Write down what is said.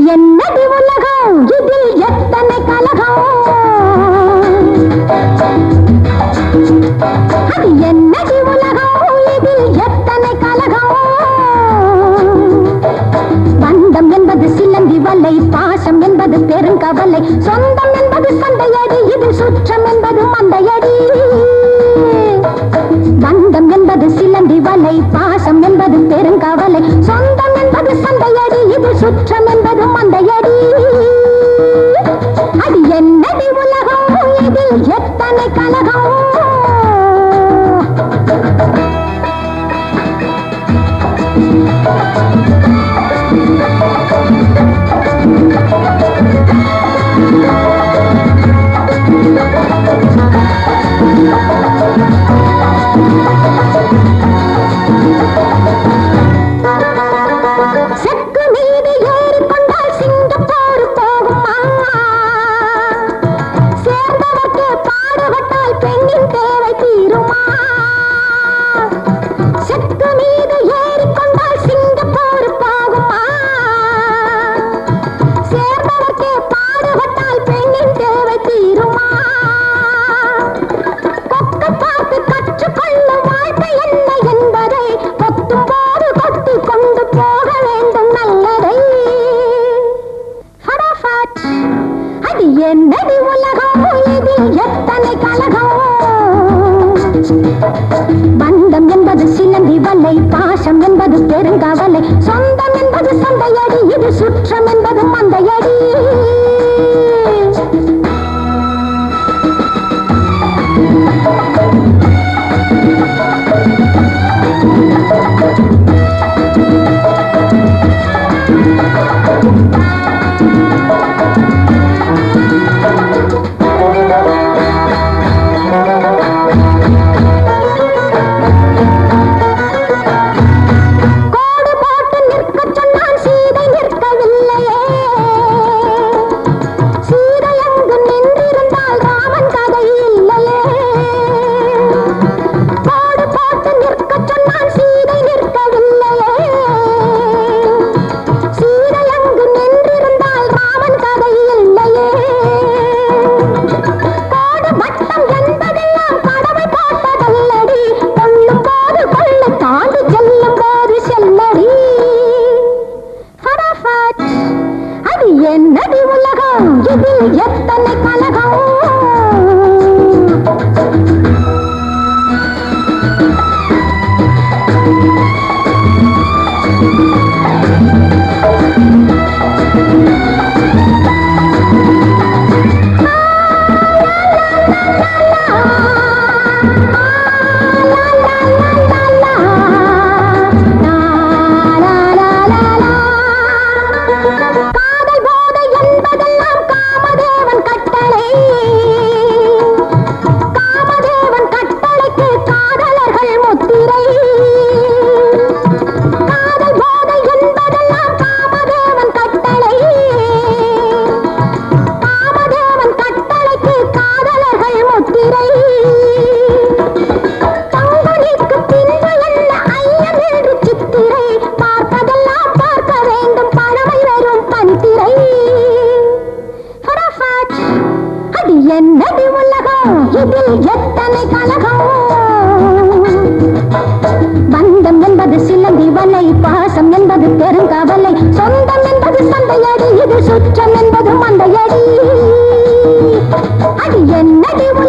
என்னடி உலகம் இதில் எத்தனை கலகம் அது என்னடி உலகம் இதில் எத்தனை கலகம் பந்தம் என்பது சிலந்தி வலை பாசம் என்பது பெருங்கவலை சொந்தம் என்பது சண்டையடி இது சுற்றம் என்பது மந்தையடி பந்தம் என்பது சிலந்தி வலை பாசம் என்பது பெருங்கவலை சொந்தம் என்பது சண்டையடி இது சுற்றம் என்பது மந்தையடி அது என்னடி உலகம் இதில் எத்தனை கலகம் செக்கு மீது ஏறிக்கொண்டால் சிங்கப்பூர் போகுமா சேர்ந்தவர்க்கு பாடுபட்டால் பெண்ணின் தேவை தீருமா செக்கு மீது ஏறிக்கொண்டால் சிங்கப்பூர் போகுமா சேர்ந்தவர்க்கு பாடுபட்டால் பெண்ணின் தேவை தீருமா கொக்கு பார்த்து கற்றுக்கொள்ளும் வாழ்க்கை என்ன என்பதை கொத்தும் போது கொத்தி கொண்டு போக வேண்டும் நல்லதை ஃபடாஃபட். அது என்னடி உலகம் இதில் எத்தனை கலகம் பந்தம் என்பது சிலந்தி வலை பாசம் என்பது பெருங்கவலை சொந்தம் என்பது சந்தையடி இது சுற்றம் என்பது மந்தையடி கோடு போட்டு நிற்கச் சொன்னால் சீதை நிற்கவில்லையே சீதை அங்கு நின்றிருந்தால் ராமன் கதை இல்லையே கோடு போட்டு நிற்கச் சொன்னால் சீதை நிற்கவில்லையே சீதை அங்கு நின்றிருந்தால் ராமன் கதை இல்லையே கோடு வட்டம் என்பதெல்லாம் கடமை போட்டதல்லடி கொள்ளும் போது கொள்ளை தாண்டி செல்லும் போது செல்லடி ஃபடாஃபட். அது என்னடி உலகம் இதில் எத்தனை கலகம் காதல் போதை என்பதெல்லாம் காமதேவன் கட்டளை காமதேவன் கட்டளைக்கு காதலர்கள் முத்திரை காதல் போதை என்பதெல்லாம் காமதேவன் கட்டளை காமதேவன் கட்டளைக்கு காதலர்கள் முத்திரை தங்குனிக்கு பின்பு என்ன ஐயம் என்று சித்திரை பார்ப்பதெல்லாம் பார்க்க வேண்டும் பழமை வரும் பனித்திரை ஃபடாஃபட். அது என்னடி உலகம் இதில் எத்தனை கலகம் பந்தம் என்பது சிலந்தி வலை பாசம் என்பது பெருங்கவலை சொந்தம் என்பது சந்தையடி இது சுற்றம் என்பது மந்தையடி அது என்னடி உலகம்